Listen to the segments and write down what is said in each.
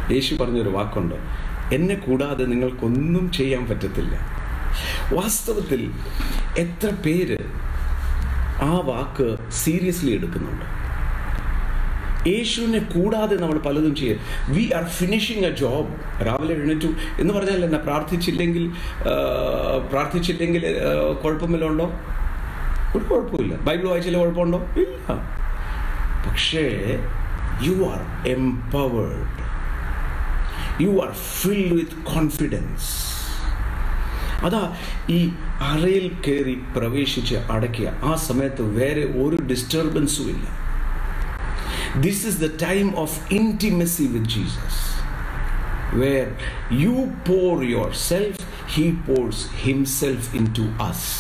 യേശു പറഞ്ഞൊരു വാക്കുണ്ട് എന്നെ കൂടാതെ നിങ്ങൾക്കൊന്നും ചെയ്യാൻ പറ്റത്തില്ല വാസ്തവത്തിൽ എത്ര പേര് ആ വാക്ക് സീരിയസ്ലി എടുക്കുന്നുണ്ട് യേശുവിനെ കൂടാതെ നമ്മൾ പലതും ചെയ്യും we are finishing a job രാവിലെ എഴുന്നേറ്റു എന്ന് പറഞ്ഞാൽ എന്നാ പ്രാർത്ഥിച്ചില്ലെങ്കിൽ ആ, പ്രാർത്ഥിച്ചില്ലെങ്കിൽ ആ, കുഴപ്പമില്ല ഉണ്ടോ ഒരു കുഴപ്പമില്ല ബൈബിൾ വായിച്ചില്ല കുഴപ്പമുണ്ടോ ഇല്ല പക്ഷേ you are empowered you are filled with confidence അതാ ഈ അറയിൽ കയറി പ്രവേശിച്ച് അടയ്ക്കുക ആ സമയത്ത് വേറെ ഒരു ഡിസ്റ്റർബൻസും ഇല്ല this is the time of intimacy with Jesus where you pour yourself he pours himself into us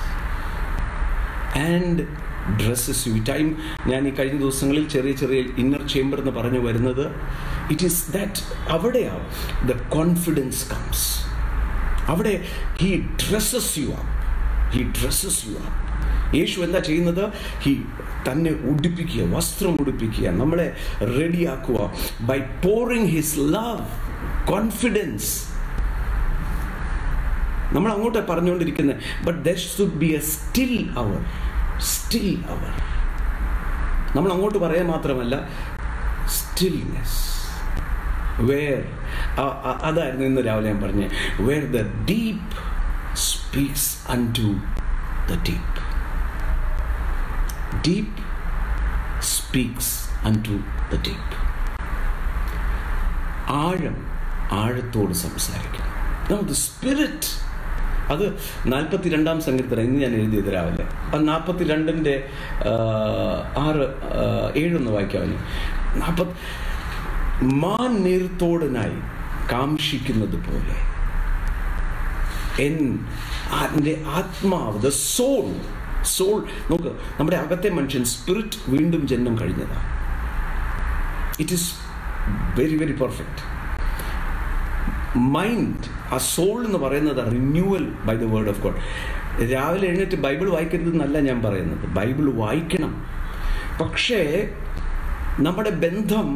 and dresses you time ഞാൻ ഈ കഴിഞ്ഞ ദിവസങ്ങളിൽ ചെറിയ ചെറിയ ഇന്നർ ചേംബർ എന്ന് പറഞ്ഞു വരുന്നത് ഇറ്റ് ഈസ് ദാറ്റ് അവിടെയാണ് ദ കോൺഫിഡൻസ് കംസ് അവിടെ he dresses you up he dresses you up Yeshu എന്താ ചെയ്യുന്നത് ഹി തന്നെ ഉടുപ്പിക്കുക വസ്ത്രം ഉടുപ്പിക്കുക നമ്മളെ റെഡിയാക്കുക by pouring his love confidence നമ്മൾ അങ്ങോട്ട് പറഞ്ഞുകൊണ്ടിരിക്കുന്നത് but there should be a still hour still hour നമ്മൾ അങ്ങോട്ട് പറയാൻ മാത്രമല്ല സ്റ്റിൽനെസ് വേർ അതായിരുന്നു ഇന്ന് രാവിലെ ഞാൻ പറഞ്ഞത് where the deep speaks unto the deep deep speaks unto the deep ആഴം ആഴത്തോട് സംസാരിക്കണം ദ സ്പിരിറ്റ് അത് നാൽപ്പത്തി രണ്ടാം സങ്കീർത്തനം ഇന്ന് ഞാൻ എഴുതിയത് രാവിലെ അത് നാൽപ്പത്തി രണ്ടിൻ്റെ ആറ് ആ, ഏഴൊന്ന് വായിക്കാമല്ലോ നാൽപ്പത്തി മാൻ നീർത്തോടനായി കാംക്ഷിക്കുന്നത് പോലെ എൻ എൻ്റെ ആത്മാവ് ദ സോൾ സോൾ നോക്ക് നമ്മുടെ അകത്തെ മനുഷ്യൻ സ്പിരിറ്റ് വീണ്ടും ജന്മം കഴിഞ്ഞതാണ് it is very very perfect mind ആ സോൾ എന്ന് പറയുന്നത് renewal by the word of God രാവിലെ എഴുന്നേറ്റ് ബൈബിൾ വായിക്കരുതെന്നല്ല ഞാൻ പറയുന്നത് ബൈബിൾ വായിക്കണം പക്ഷേ നമ്മുടെ ബന്ധം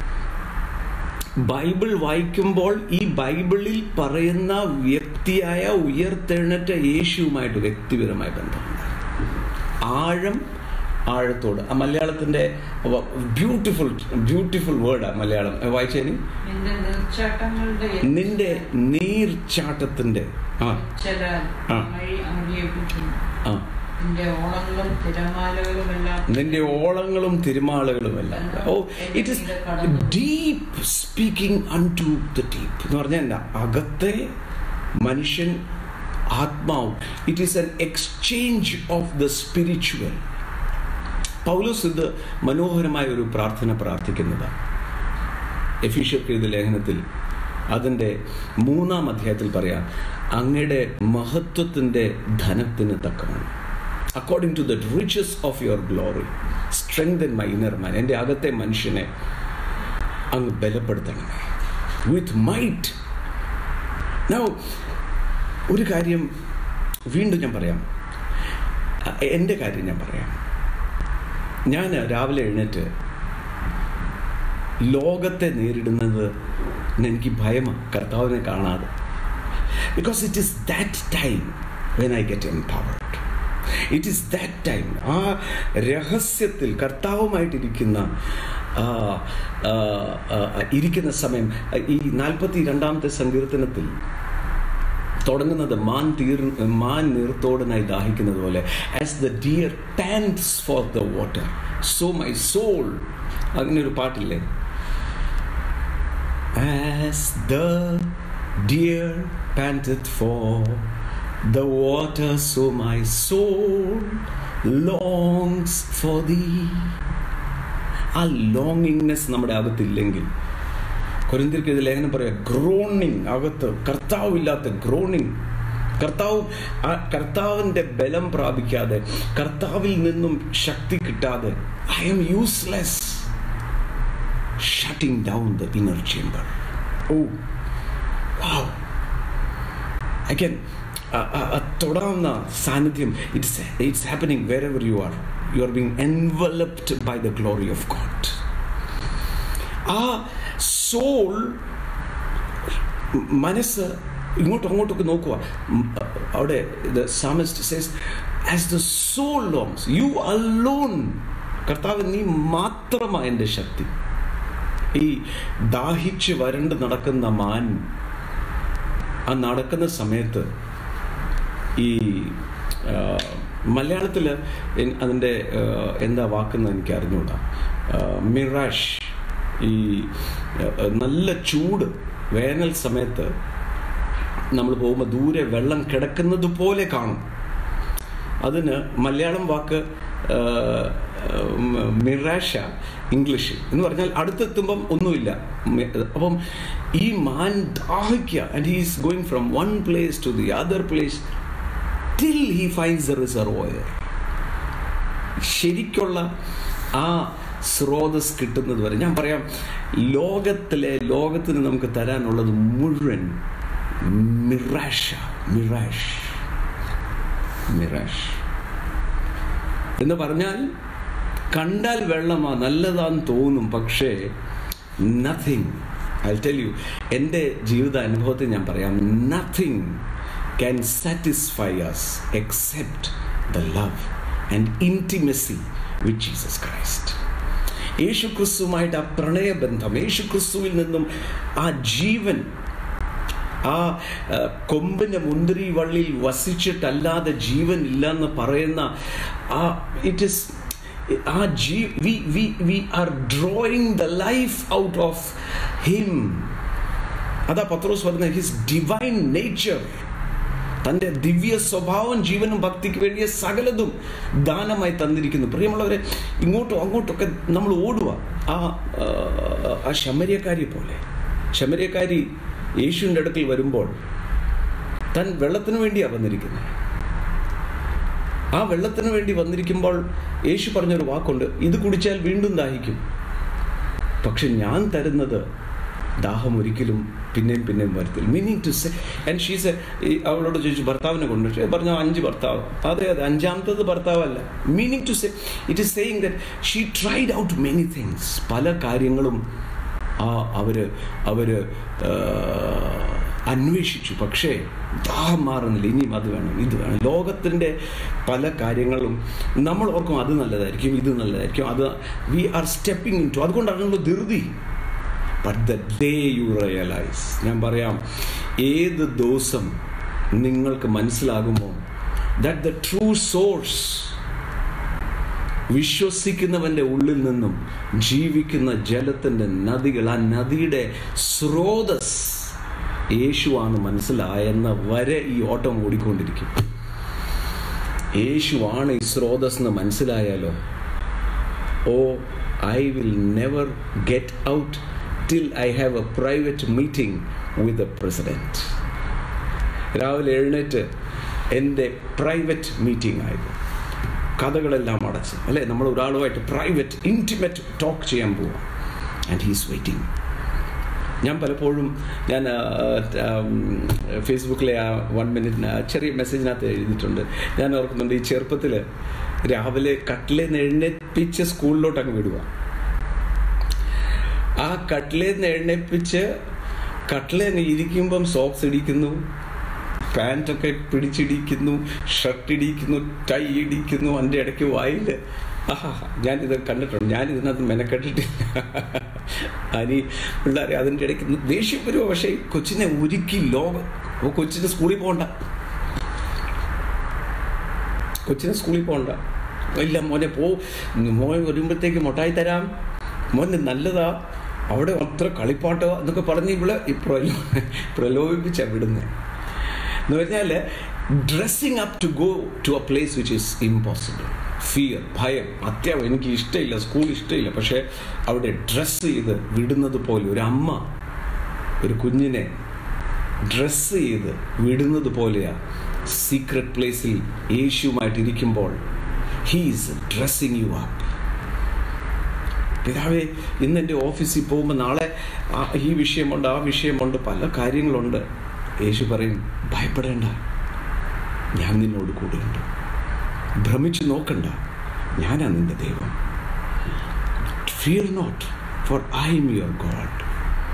ബൈബിൾ വായിക്കുമ്പോൾ ഈ ബൈബിളിൽ പറയുന്ന വ്യക്തിയായ ഉയർത്തെഴുന്നേറ്റ യേശുവുമായിട്ട് വ്യക്തിപരമായ ബന്ധമുണ്ട് ആഴം ആഴത്തോട് ആ മലയാളത്തിന്റെ ബ്യൂട്ടിഫുൾ ബ്യൂട്ടിഫുൾ വേർഡാണ് മലയാളം വായിച്ചേനി നിന്റെ നീർച്ചാട്ടങ്ങളുടെ നിന്റെ നീർച്ചാട്ടത്തിന്റെ ആ ചില ആ. വഴി അറിയിപ്പിക്കുന്നു ആ നിന്റെ ഓളങ്ങളും തിരമാലകളുമെല്ലാം നിന്റെ ഓളങ്ങളും തിരുമാളകളുമെല്ലാം oh it is deep speaking unto the deep എന്ന് പറഞ്ഞാൽ എന്താ അകത്തെ മനുഷ്യൻ ആത്മാവും it is an exchange of the spiritual Paulose ഇത് മനോഹരമായ ഒരു പ്രാർത്ഥന പ്രാർത്ഥിക്കുന്നതാണ് എഫീഷ്യർക്ക് എഴുതിയ ലേഖനത്തിൽ അതിൻ്റെ മൂന്നാം അധ്യായത്തിൽ പറയാം അങ്ങയുടെ മഹത്വത്തിൻ്റെ ധനത്തിന് തക്കമാണ് according to the riches of your glory strength in my inner man എൻ്റെ അകത്തെ മനുഷ്യനെ അങ്ങ് ബലപ്പെടുത്തണമേ വിത്ത് മൈറ്റ് നൗ ഒരു കാര്യം വീണ്ടും ഞാൻ പറയാം അ- എൻ്റെ കാര്യം ഞാൻ പറയാം ഞാൻ രാവിലെ എഴുന്നേറ്റ് ലോകത്തെ നേരിടുന്നത് എനിക്ക് ഭയമാണ് കർത്താവിനെ കാണാതെ because it is that time when I get empowered it is that time ആ രഹസ്യത്തിൽ കർത്താവുമായിട്ടിരിക്കുന്ന ആ, ആ, ആ, ഇരിക്കുന്ന സമയം ഈ നാൽപ്പത്തി രണ്ടാമത്തെ സങ്കീർത്തനത്തിൽ തുടങ്ങുന്നത് മാൻ തീർ മാൻ നീർത്തോടനായി ദാഹിക്കുന്നത് പോലെ as the deer pants for the water so my soul അങ്ങനെ ഒരു പാട്ടില്ലേ as the deer panted for the water so my soul longs for thee ആ ലോങ്ങിങ്നെസ് നമ്മുടെ അകത്തില്ലെങ്കിൽ കൊരിന്തിർക്ക് ഇത് ലേഖനം പറയാം ഗ്രോണിങ് അകത്ത് കർത്താവില്ലാത്ത ഗ്രോണിങ് കർത്താവ് ആ കർത്താവിൻ്റെ ബലം പ്രാപിക്കാതെ കർത്താവിൽ നിന്നും ശക്തി കിട്ടാതെ I am useless shutting down the inner chamber oh wow again തൊടാവുന്ന സാന്നിധ്യം it's it's happening wherever you are you are being enveloped by the glory of God ആ സോൾ മനസ്സ് ഇങ്ങോട്ടും അങ്ങോട്ടൊക്കെ നോക്കുക ഉം, അവിടെ psalmist says as the soul longs you alone കർത്താവ് നീ മാത്രമാണ് എൻ്റെ ശക്തി ഈ ദാഹിച്ച് വരണ്ട് നടക്കുന്ന മാൻ ആ നടക്കുന്ന സമയത്ത് ഈ മലയാളത്തിൽ അതിൻ്റെ ആ, എന്താ വാക്കെന്ന് എനിക്ക് അറിഞ്ഞൂടാ മിറാഷ് ഈ ആ, നല്ല ചൂട് വേനൽ സമയത്ത് നമ്മൾ പോകുമ്പോൾ ദൂരെ വെള്ളം കിടക്കുന്നത് പോലെ കാണും അതിന് മലയാളം വാക്ക് ആ, ഉം, മിറാഷ ഇംഗ്ലീഷ് എന്ന് പറഞ്ഞാൽ അടുത്തെത്തുമ്പം ഒന്നുമില്ല മി- അപ്പം ഈ മാൻ ദാഹിക്കുക and he's going from one place to the other place till he finds a reservoir ശരിക്കുള്ള ആ സ്രോതസ് കിട്ടുന്നത് വരെ ഞാൻ പറയാം ലോകത്തിലെ ലോകത്തിന് നമുക്ക് തരാനുള്ളത് മുഴുവൻ മിറാഷ മിറാഷ് മിറാഷ് എന്ന് പറഞ്ഞാൽ കണ്ടാൽ വെള്ളമാ നല്ലതാന്ന് തോന്നും പക്ഷേ നത്തിങ് ഐ ടെൽ യു എൻ്റെ ജീവിത അനുഭവത്തിൽ ഞാൻ പറയാം nothing can satisfy us except the love and intimacy with Jesus Christ Yeshu ക്രിസ്തുവുമായിട്ട് ആ പ്രണയബന്ധം യേശു ക്രിസ്തുവിൽ നിന്നും ആ ജീവൻ ആ ആ, കൊമ്പിന്റെ മുന്തിരി വള്ളിയിൽ വസിച്ചിട്ടല്ലാതെ ജീവൻ ഇല്ലെന്ന് പറയുന്ന ആ ഇറ്റ് ഇസ് ആ ജീ we we we are drawing the life out of him അതാ പത്രോസ് പറഞ്ഞ ഹിസ് ഡിവൈൻ നേച്ചർ തൻ്റെ ദിവ്യ സ്വഭാവം ജീവനും ഭക്തിക്ക് വേണ്ടിയ സകലതും ദാനമായി തന്നിരിക്കുന്നു പ്രിയമുള്ളവരെ ഇങ്ങോട്ടും അങ്ങോട്ടൊക്കെ നമ്മൾ ഓടുക ആ ആ, ആ ശമര്യക്കാരി പോലെ ശമര്യക്കാരി യേശുവിൻ്റെ അടുക്കൽ വരുമ്പോൾ താൻ വെള്ളത്തിന് വേണ്ടിയാണ് വന്നിരിക്കുന്നത് ആ വെള്ളത്തിന് വേണ്ടി വന്നിരിക്കുമ്പോൾ യേശു പറഞ്ഞൊരു വാക്കുണ്ട് ഇത് കുടിച്ചാൽ വീണ്ടും ദാഹിക്കും പക്ഷെ ഞാൻ തരുന്നത് ദാഹം ഒരിക്കലും പിന്നെയും പിന്നെയും വരത്തില്ല meaning to say and she's അവളോട് ചോദിച്ചു ഭർത്താവിനെ കൊണ്ട് പക്ഷേ പറഞ്ഞു അഞ്ച് ഭർത്താവ് അതെ അതെ അഞ്ചാമത്തത് ഭർത്താവല്ല meaning to say it is saying that she tried out many things പല കാര്യങ്ങളും ആ അവര് അവര് ആ, അന്വേഷിച്ചു പക്ഷേ ദാഹം മാറുന്നില്ല ഇനിയും അത് വേണം ഇത് വേണം ലോകത്തിൻ്റെ പല കാര്യങ്ങളും നമ്മൾ ഓർക്കും അത് നല്ലതായിരിക്കും ഇത് നല്ലതായിരിക്കും അത് we are stepping into അതുകൊണ്ടാണല്ലോ ധൃതി but the day you realise ഞാൻ പറയാം ഏത് ദിവസം നിങ്ങൾക്ക് മനസ്സിലാകുമോ ദാറ്റ് ദ ട്രൂ സോഴ്സ് വിശ്വസിക്കുന്നവന്റെ ഉള്ളിൽ നിന്നും ജീവിക്കുന്ന ജലത്തിന്റെ നദികൾ ആ നദിയുടെ സ്രോതസ് യേശുവാണ് മനസ്സിലായെന്ന വരെ ഈ ഓട്ടം ഓടിക്കൊണ്ടിരിക്കും യേശുവാണ് ഈ സ്രോതസ് എന്ന് മനസ്സിലായാലോ oh I will never get out till I have a private meeting with a president രാവിലെ എഴുന്നേറ്റ് എൻ്റെ പ്രൈവറ്റ് മീറ്റിംഗ് ആയിരുന്നു കഥകളെല്ലാം അടച്ച് അല്ലേ നമ്മൾ ഒരാളുമായിട്ട് പ്രൈവറ്റ് ഇൻറ്റിമേറ്റ് ടോക്ക് ചെയ്യാൻ പോവാം ആൻഡ് ഹീസ് വെയിറ്റിംഗ് ഞാൻ പലപ്പോഴും ഞാൻ ആ, ആ, ഉം, ഫേസ്ബുക്കിലെ ആ വൺ മിനിറ്റ് ചെറിയ മെസ്സേജിനകത്ത് എഴുതിയിട്ടുണ്ട് ഞാൻ ഓർക്കുന്നുണ്ട് ഈ ചെറുപ്പത്തിൽ രാവിലെ കട്ടിലേന്ന് എഴുന്നേൽപ്പിച്ച് സ്കൂളിലോട്ട് അങ്ങ് വിടുക ആ കട്ടിലേന്ന് എഴുന്നേൽപ്പിച്ച് കട്ടിലേന്ന് ഇരിക്കുമ്പം സോക്സ് ഇടിക്കുന്നു പാൻറ്റൊക്കെ പിടിച്ചിടിക്കുന്നു ഷർട്ട് ഇടിക്കുന്നു ടൈ ഇടിക്കുന്നു അതിൻ്റെ ഇടയ്ക്ക് വായിൽ ആഹാ ഞാനിത് കണ്ടിട്ടുണ്ട് ഞാൻ ഇതിനകത്ത് മെനക്കെട്ടിട്ടില്ല അനി പിള്ളേരെ അതിൻ്റെ ഇടയ്ക്ക് ദേഷ്യം വരുമോ പക്ഷേ ഈ കൊച്ചിനെ ഒരുക്കി ലോകം അപ്പോൾ കൊച്ചിന് സ്കൂളിൽ പോകണ്ട കൊച്ചിന് സ്കൂളിൽ പോകണ്ട ഇല്ല മോനെ പോ മോൻ വരുമ്പോഴത്തേക്ക് മുട്ടായി തരാം മോന് നല്ലതാ അവിടെ അത്ര കളിപ്പാട്ടോ എന്നൊക്കെ പറഞ്ഞ് ഇവിടെ ഈ പ്രലോ പ്രലോഭിപ്പിച്ച വിടുന്നത് എന്ന് പറഞ്ഞാൽ dressing up to go to a place which is impossible fear ഭയം അത്യാവശ്യം എനിക്ക് ഇഷ്ടമില്ല സ്കൂൾ ഇഷ്ടമില്ല പക്ഷേ അവിടെ ഡ്രസ്സ് ചെയ്ത് വിടുന്നത് പോലെ ഒരു അമ്മ ഒരു കുഞ്ഞിനെ ഡ്രസ്സ് ചെയ്ത് വിടുന്നത് പോലെയാ സീക്രട്ട് പ്ലേസിൽ യേശുവുമായിട്ട് ഇരിക്കുമ്പോൾ ഹീസ് ഡ്രസ്സിങ് യു അപ്പ് പിതാവേ ഇന്ന് എൻ്റെ ഓഫീസിൽ പോകുമ്പോൾ നാളെ ആ ഈ വിഷയമുണ്ട് ആ വിഷയമുണ്ട് പല കാര്യങ്ങളുണ്ട് യേശു പറയും ഭയപ്പെടേണ്ട ഞാൻ നിന്നോട് കൂടെയുണ്ട് ഭ്രമിച്ചു നോക്കണ്ട ഞാനാ നിന്റെ ദൈവം fear not for I am your God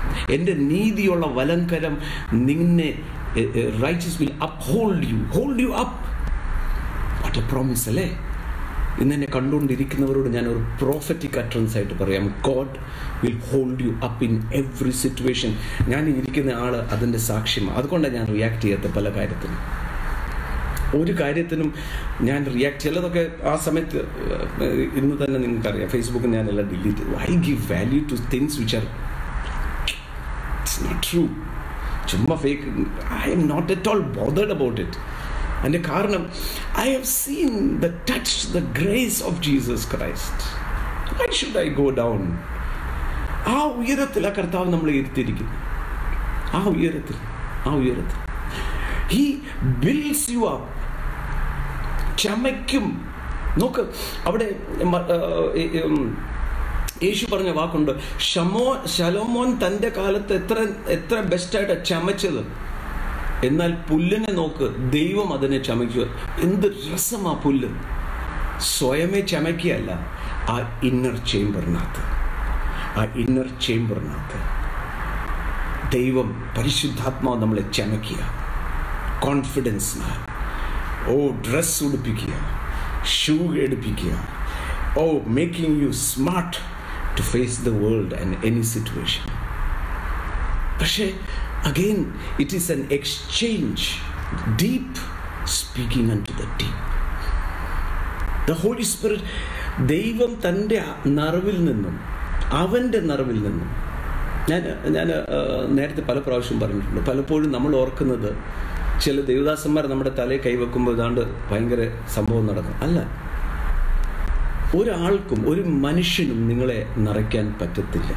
എൻ്റെ നീതിയുള്ള വലങ്കരം നിന്നെ righteous will uphold you hold you up what a promise അല്ലേ ഇന്ന് എന്നെ കണ്ടുകൊണ്ടിരിക്കുന്നവരോട് ഞാൻ ഒരു പ്രോഫറ്റിക് അട്രൻസ് ആയിട്ട് പറയാം God will hold you up in every situation ഞാൻ ഇരിക്കുന്ന ആള് അതിൻ്റെ സാക്ഷ്യമാണ് അതുകൊണ്ടാണ് ഞാൻ റിയാക്ട് ചെയ്യാത്ത പല കാര്യത്തിനും ഒരു കാര്യത്തിനും ഞാൻ റിയാക്ട് ചിലതൊക്കെ ആ സമയത്ത് ഏഹ്, ഇന്ന് തന്നെ നിങ്ങൾക്കറിയാം ഫേസ്ബുക്കിൽ ഞാനെല്ലാം delete I give value to things which are it's not true ചുമ്മാ fake I am not at all bothered about it അതിൻ്റെ കാരണം I have seen the touch the grace of Jesus Christ why should I go down ആ ഉയരത്തിൽ ആ കർത്താവ് നമ്മളെ ഇരുത്തിയിരിക്കുന്നു ആ ഉയരത്തിൽ ആ ഉയരത്തിൽ ഹി ബിൽസ് യു അപ്പ് ചമയ്ക്കും നോക്ക് അവിടെ മ- ആ, ഏ, ഉം, യേശു പറഞ്ഞ വാക്കുണ്ട് ഷമോ ശലോമോൻ തൻ്റെ കാലത്ത് എത്ര എത്ര ബെസ്റ്റായിട്ട് ചമച്ചത് എന്നാൽ പുല്ലിനെ നോക്ക് ദൈവം അതിനെ ചമയ്ക്കുക എന്ത് രസമാ പുല്ല് സ്വയമേ ചമയ്ക്കുകയല്ല ആ ഇന്നർ ചേംബറിനകത്ത് ആ ഇന്നർ ചേംബറിനകത്ത് ദൈവം പരിശുദ്ധാത്മാവ് നമ്മളെ ചമയ്ക്കുക കോൺഫിഡൻസിനാൽ ഓ ഡ്രസ് ഉടുപ്പിക്കുക ഷൂ എടുപ്പിക്കുക oh making you smart to face the world and any situation പക്ഷേ again it is an exchange deep speaking unto the deep the Holy Spirit ദൈവം തൻ്റെ നിറവിൽ നിന്നും അവൻ്റെ നിറവിൽ നിന്നും ഞാൻ ഞാൻ ആ, നേരത്തെ പല പ്രാവശ്യം പറഞ്ഞിട്ടുണ്ട് പലപ്പോഴും നമ്മൾ ഓർക്കുന്നത് ചില ദേവദാസന്മാർ നമ്മുടെ തലയിൽ കൈവെക്കുമ്പോൾ ഏതാണ്ട് ഭയങ്കര സംഭവം നടക്കും അല്ല ഒരാൾക്കും ഒരു മനുഷ്യനും നിങ്ങളെ നിറയ്ക്കാൻ പറ്റത്തില്ല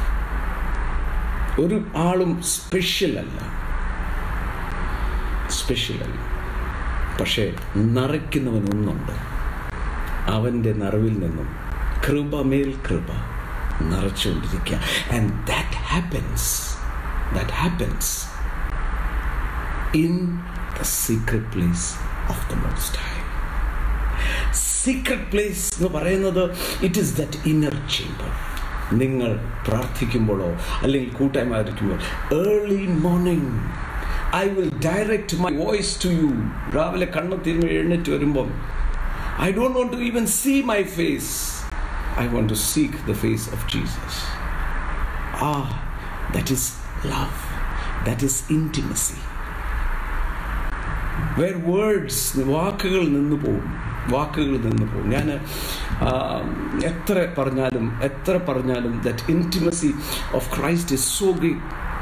ഒരു ആളും സ്പെഷ്യൽ അല്ല സ്പെഷ്യൽ അല്ല പക്ഷേ നിറയ്ക്കുന്നവൻ ഒന്നുണ്ട് അവൻ്റെ നിറവിൽ നിന്നും കൃപമേൽ കൃപ നിറച്ചുകൊണ്ടിരിക്കുക and that happens that happens in the secret place of the most high secret place എന്ന് പറയുന്നത് it is that inner chamber നിങ്ങൾ പ്രാർത്ഥിക്കുമ്പോഴോ അല്ലെങ്കിൽ കൂട്ടായ്മ ആയിരിക്കുമ്പോൾ early morning I will direct my voice to you രാവിലെ കണ്ണ് തിരുമ്പി എഴുന്നേറ്റ് വരുമ്പം I don't want to even see my face I want to seek the face of Jesus ആ that is love that is intimacy where words വാക്കുകൾ നിന്ന് പോകും വാക്കുകൾ നിന്ന് പോകും ഞാൻ എത്ര പറഞ്ഞാലും എത്ര പറഞ്ഞാലും that intimacy of Christ is so great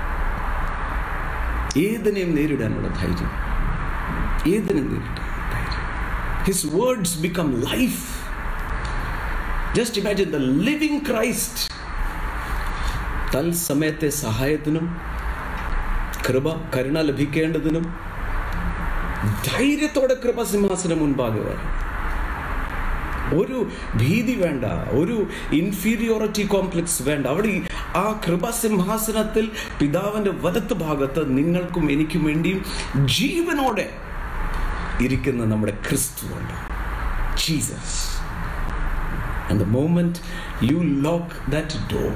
ഏതിനെയും നേരിടാനുള്ള ധൈര്യം ഏതിനെ നേരിടാൻ ധൈര്യം his words become life just imagine the living Christ തൽസമയത്തെ സഹായത്തിനും കൃപ കരുണ ലഭിക്കേണ്ടതിനും ധൈര്യത്തോടെ കൃപസിംഹാസനം മുൻപാകെ വരാം ഒരു ഭീതി വേണ്ട ഒരു ഇൻഫീരിയോറിറ്റി കോംപ്ലക്സ് വേണ്ട അവിടെ ഈ ആ കൃപസിംഹാസനത്തിൽ പിതാവിന്റെ വലത്ത് ഭാഗത്ത് നിങ്ങൾക്കും എനിക്കും വേണ്ടിയും ജീവനോടെ ഇരിക്കുന്ന നമ്മുടെ ക്രിസ്തുവുണ്ട് Jesus and the moment you lock that door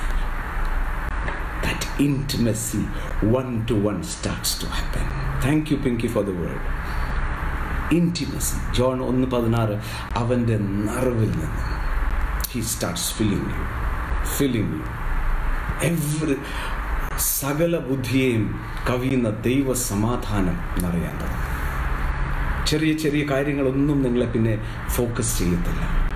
that intimacy one to one starts to happen. Thank you, Pinky, for the word. Intimacy. John ഒന്ന് പതിനാറ് അവൻ്റെ നിറവിൽ നിന്ന് he starts filling you filling you every സകല ബുദ്ധിയെയും കവിയുന്ന ദൈവ സമാധാനം എന്നറിയാൻ തുടങ്ങും ചെറിയ ചെറിയ കാര്യങ്ങളൊന്നും നിങ്ങളെ പിന്നെ ഫോക്കസ് ചെയ്യത്തില്ല